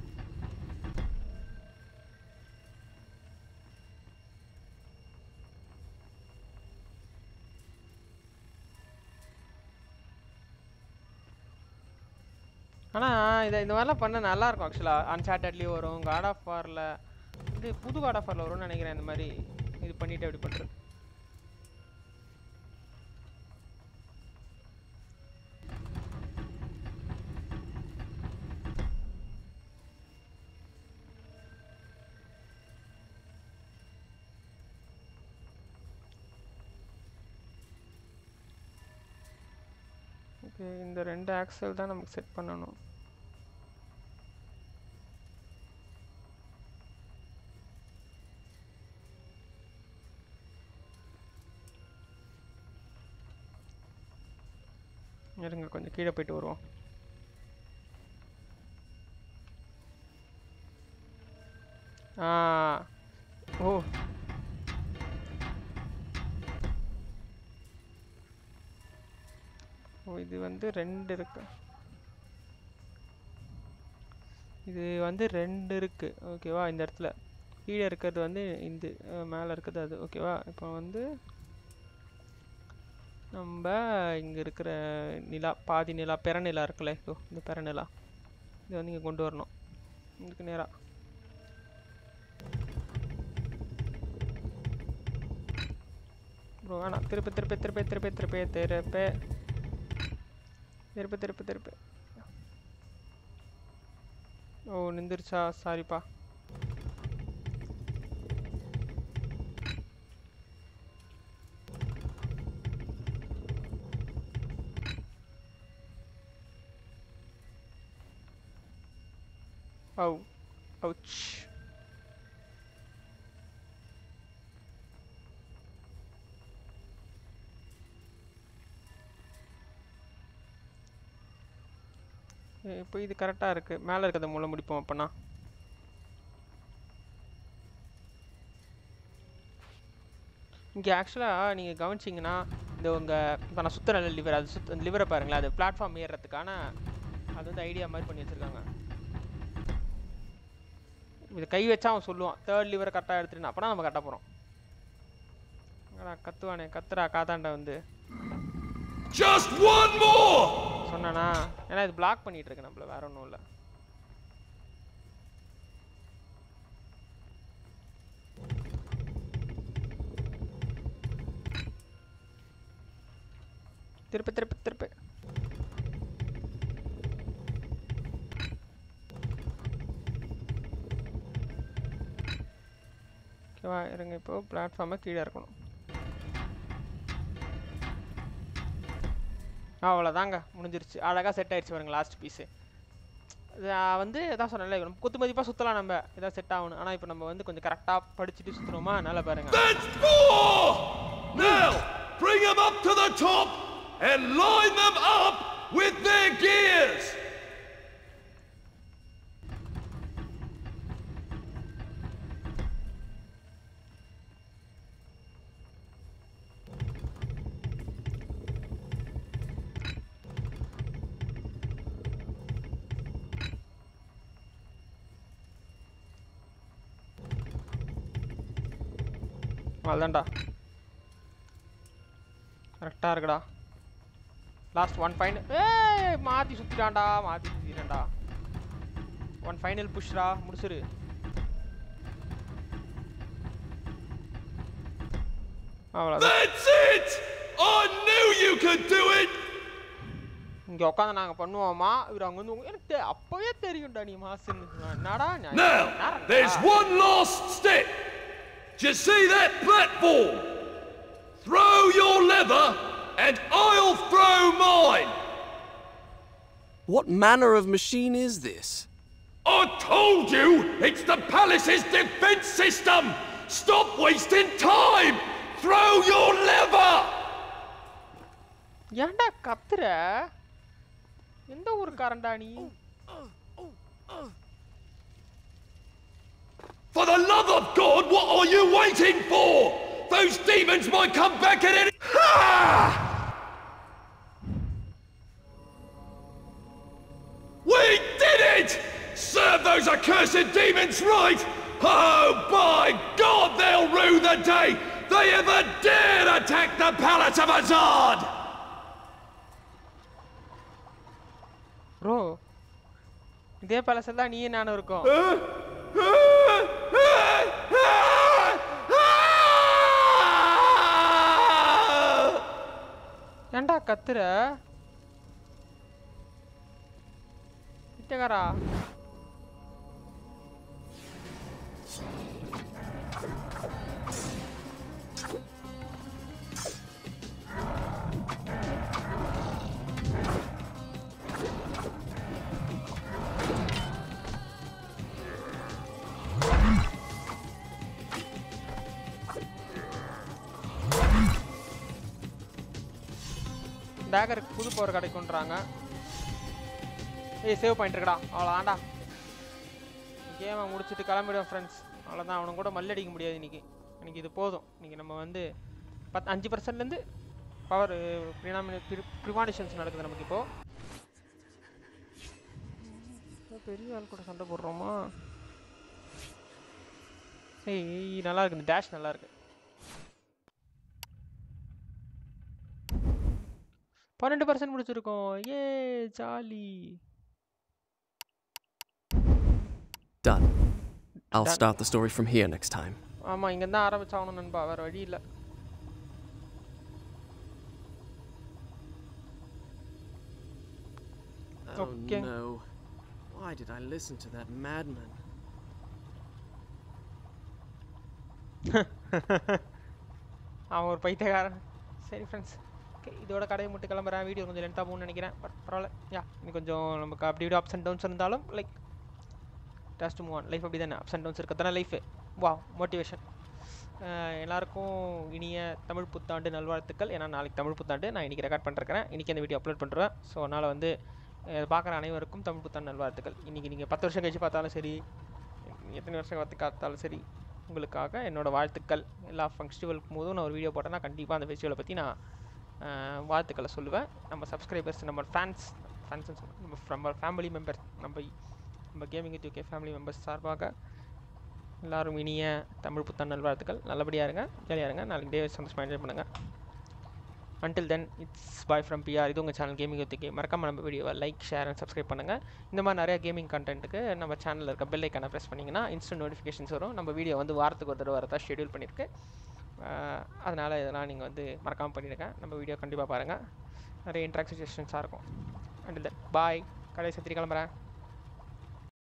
ஆனால் இதை இந்த மாதிரிலாம் பண்ண நல்லா இருக்கும் ஆக்சுவலாக அன்சார்ட்டட்லேயும் வரும் காட் ஆஃப் வாரில் இது புது காட் ஆஃப் வாரில் வரும்னு நினைக்கிறேன் இந்த மாதிரி இது பண்ணிட்டு அப்படி பண்ணுறது ஓகே இந்த ரெண்டு ஆக்சல் தான் நமக்கு செட் பண்ணணும் இருங்க கொஞ்சம் கீழே போயிட்டு வருவோம் ஆ ஓ ஓ இது வந்து ரெண்டு இருக்கு இது வந்து ரெண்டு இருக்கு ஓகேவா இந்த இடத்துல கீழே இருக்கிறது வந்து இந்த மேலே இருக்கிறது அது ஓகேவா இப்போ வந்து நம்ம இங்கே இருக்கிற நிலா பாதி நிலா பெரநிலா இருக்குல்ல இதோ இந்த பெரநிலா இது வந்து இங்கே கொண்டு வரணும் இதுக்கு நேராக ப்ரோ வேணாம் திருப்பி திருப்பி திருப்பி திருப்பி திருப்பி திருப்பி திருப்பி திருப்பி திருப்பி ஓ நிந்திருச்சா சாரிப்பா Oh, ouch. இப்போ இது கரெக்டாக இருக்குது மேலே இருக்கிறத முள்ள முடிப்போம் அப்போனா இங்கே ஆக்சுவலாக நீங்கள் கவனிச்சிங்கன்னா இந்த உங்கள் இப்போ நான் சுற்றுற லிவர் அது சுத்த லிவரை பாருங்களேன் அது பிளாட்ஃபார்ம் ஏறுறதுக்கான அது வந்து ஐடியா மாதிரி பண்ணி வச்சுருக்காங்க இது கை வச்சா அவன் சொல்லுவான் தேர்ட் லிவரை கரெக்டாக எடுத்துட்டு அப்போனா நம்ம கட்ட போகிறோம் கத்துவானே கத்துறா காத்தாண்ட வந்து Just one more! சொன்னானா ஏன்னா இது பிளாக் பண்ணிட்டு இருக்கு நம்மள வேற ஒன்றும் இல்லை திருப்பி திருப்பி திருப்பி ஓகேவா இருங்க இப்போ பிளாட்ஃபார்மை கீழே இருக்கணும் அவ்வளோதாங்க முடிஞ்சிருச்சு அழகாக செட் ஆயிடுச்சு பாருங்க லாஸ்ட் பீஸு வந்து எதான் சொன்னேன்ல நம்ம குத்து மதிப்பாக சுற்றலாம் நம்ம எதாவது செட் ஆகணும் ஆனால் இப்போ நம்ம வந்து கொஞ்சம் கரெக்டாக படிச்சுட்டு சுற்றுறோமா நல்லா பாருங்க That's four! Now, bring them up to the top and line them up with their gears! அதுதான்டா கரெக்டாக இருக்குடா லாஸ்ட் ஒன் ஃபைனல் ஏய் மாற்றி சுற்றிட்டான்டா மாற்றி சுற்றிட்டான்டா ஒன் ஃபைனல் புஷ்ரா முடிச்சிரு அவ்வளோதான் That's it! I knew you could do it! இங்கே உட்காந்து நாங்கள் பண்ணுவோமா இவர் அங்கே வந்து உங்க- எனக்கு தெ- அப்பவே தெரியும்டா நீ மாசுன்னு என்னடா நியாயம்? Now, என்னடா? there's one last step. Do you see that platform? Throw your lever, and I'll throw mine. What manner of machine is this? I told you it's the palace's defense system. Stop wasting time. Throw your lever. ஏன்டா கத்துற எந்த ஊருக்காரன்டா நீ For the love of God, what are you waiting for? Those demons might come back at any. Ha! We did it! Serve those accursed demons right! Oh, by God, they'll rue the day they ever dared attack the palace of Azad! Bro இதே பேலஸில் தான் நீயும் நானும் இருக்கோம் ஏன்டா கத்துற பிச்சைக்காரா டேகருக்கு புது power கிடைக்குன்றாங்க ஏய் சேவ் பண்ணிட்டு இருக்கடா அவ்வளோதான்டா கேமை முடிச்சுட்டு கிளம்பிடுவேன் ஃப்ரெண்ட்ஸ் அவ்வளோதான் அவனும் கூட மல்லடிக்க முடியாது இன்னைக்கு இன்னைக்கு இது போதும் இன்னைக்கு நம்ம வந்து பத் அஞ்சு பர்சன்ட்லேருந்து பவர் ப்ரிவானிஷன்ஸ் நடக்குது நமக்கு இப்போ பெரிய ஆள் கூட சண்டை போடுறோமா ஏய் நல்லா இருக்கு இந்த டேஷ் நல்லா இருக்கு பன்னெண்டு பர்சன்ட் முடிச்சிருக்கோம் ஏ jolly Done. I'll Done. start the story from here next time. ஆமாம் இங்கே தான் ஆரம்பிச்சாகணும் நண்பா வேறு வழி இல்லை Oh Okay. no. Why did I listen to that madman? அவன் ஒரு பைத்தியக்காரன் சரி ஃப்ரெண்ட்ஸ் ஓகே இதோட கடையை மட்டும் கிளம்புறேன் வீடியோ கொஞ்சம் லென்த்தாக போகணும்னு நினைக்கிறேன் பட் பரவாயில்ல யா இன்னும் கொஞ்சம் நமக்கு அப்படி இப்படி அப்ஸ் அண்ட் டவுன்ஸ் இருந்தாலும் like taste move on life அப்படி தானே அப்ஸ் அண்ட் டவுன்ஸ் இருக்க தானே லைஃபு வா மோட்டிவேஷன் எல்லாருக்கும் இனிய தமிழ் புத்தாண்டு நல்வாழ்த்துக்கள் ஏன்னா நாளைக்கு தமிழ் புத்தாண்டு நான் இன்றைக்கி ரெக்கார்ட் பண்ணிருக்கிறேன் இன்றைக்கி அந்த வீடியோ அப்லோட் பண்ணுறேன் ஸோ அதனால் வந்து பார்க்குற அனைவருக்கும் தமிழ் புத்தாண்டு நல்வாழ்த்துக்கள் இன்றைக்கி நீங்கள் பத்து வருஷம் கழிச்சு பார்த்தாலும் சரி எத்தனை வருஷம் பார்த்து பார்த்தாலும் சரி உங்களுக்காக என்னோட வாழ்த்துக்கள் எல்லா ஃபெஸ்டிவலுக்கு போதும் நான் ஒரு வீடியோ போட்டேன்னா கண்டிப்பாக அந்த ஃபெஸ்டிவலை பற்றி நான் அஹ், வாழ்த்துக்களை சொல்லுவேன் நம்ம சப்ஸ்கிரைபர்ஸ் நம்ம ஃபேன்ஸ் ஃபேன்ஸ் நம்ம நம்ம ஃபேமிலி மெம்பர்ஸ் நம்ம நம்ம கேமிங் யூகே ஃபேமிலி மெம்பர்ஸ் சார்பாக எல்லாரும் இனிய தமிழ் புத்தாண்டு நல்வாழ்த்துக்கள் நல்லபடியாக இருங்க ஜாலியாக இருங்க நாளைக்கு டே சந்தோஷமாக என்ஜாய் பண்ணுங்கள் until then it's bye from PR இது உங்கள் சேனல் கேமிங் ஒத்துக்கே மறக்காம நம்ம வீடியோவை லைக் ஷேர் அண்ட் சப்ஸ்கிரைப் பண்ணுங்கள் இந்த மாதிரி நிறைய கேமிங் கண்டென்ட்டுக்கு நம்ம சேனலில் இருக்க பெல் ஐக்கானை ப்ரெஸ் பண்ணிங்கன்னா இன்ஸ்டன்ட் நோட்டிஃபிகேஷன்ஸ் வரும் நம்ம வீடியோ வந்து வாரத்துக்கு ஒரு தடவை வரதா ஷெடியூல் பண்ணியிருக்கு அதனால் இதெல்லாம் நீங்கள் வந்து மறக்காமல் பண்ணிடுங்க நம்ம வீடியோ கண்டிப்பாக பாருங்கள் நிறைய இன்ட்ராக்ட் செஷன்ஸாக இருக்கும் அண்டில் தென் பாய் கடைசி சத்திரி கிளம்புறேன்